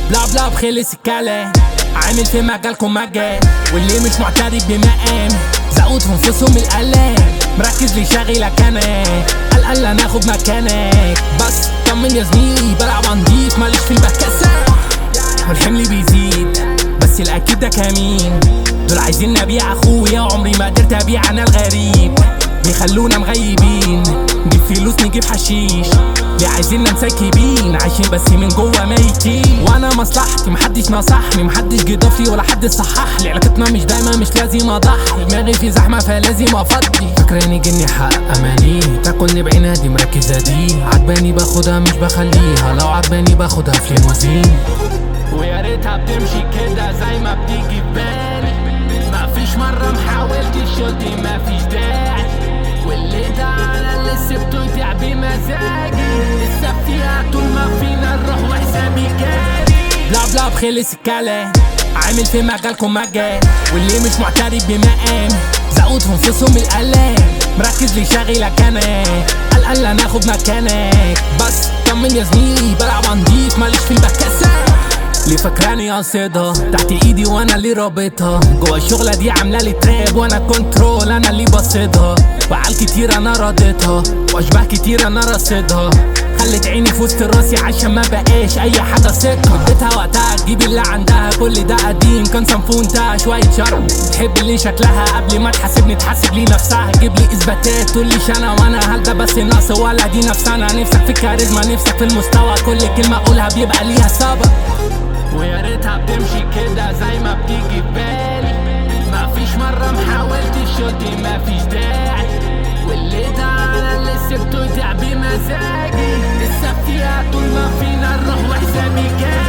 بلا بلا بخلص الكلام عامل في مجالكم مجال واللي مش معترف بمقام زقوت في انفسهم الالام مركز لي شاغلك انا قال قال ناخد مكانك بس طمن يا زميلي بلعب نضيف ماليش في البكاسة والحمل بيزيد بس الاكيد ده كمين دول عايزين ابيع اخويا عمري ما قدرت ابيع انا الغريب بيخلونا مغيبين نجيب فلوس نجيب حشيش ليه عايزيننا مسكبين عايشين بس من جوه ميتين وانا مصلحتي محدش نصحني محدش جه ضاف لي ولا حد صحح لي علاقتنا مش دايما مش لازم اضحي دماغي في زحمه فلازم افضي فاكراني جني حق اماني تاكلني بعينها دي مركزه دي عجباني باخدها مش بخليها لو عجباني باخدها في ليموزين ويا ريتها بتمشي كده زي ما بتيجي في بالي مفيش مرة محاولتش قلتي مفيش داعي واللي ده انا اللي سبته يضيع بمزاجي لسه فيها طول ما فينا نروح وحسابي جاري بلا بلا بخلص الكلام عامل في مجالكم مجال واللي مش معترف بمقام زقوت في انفسهم الالام مركز لي شاغلك انا قال قال ناخد مكانك بس طمن يا زميلي بلعب نضيف ماليش في البكاسة ليه فاكراني قصدها تحت ايدي وانا اللي رابطها جوا الشغلة دي عاملة لي تراب وانا كنترول انا اللي بصيدها وعال كتير انا راضيتها واشباه كتير انا رصيدها خلت عيني في وسط راسي عشان ما بقاش اي حاجه ثقه اديتها وقتها تجيب اللي عندها كل ده قديم كان صنفونتها شويه شرم تحب اللي شكلها قبل ما تحاسبني تحاسب لي نفسها تجيب لي اثباتات تقول لي انا وانا هل ده بس نقص ولا دي نفسنا نفسك في كاريزما نفسك في المستوى كل كلمه اقولها بيبقى ليها سبب ويا ريتها بتمشي كده زي ما بتيجي في بالي مفيش مرة محاولتش قلتي مفيش داعي واللي ده انا اللي سبته يضيع بمزاجي لسه فيها طول ما فينا نروح وحسابي جاي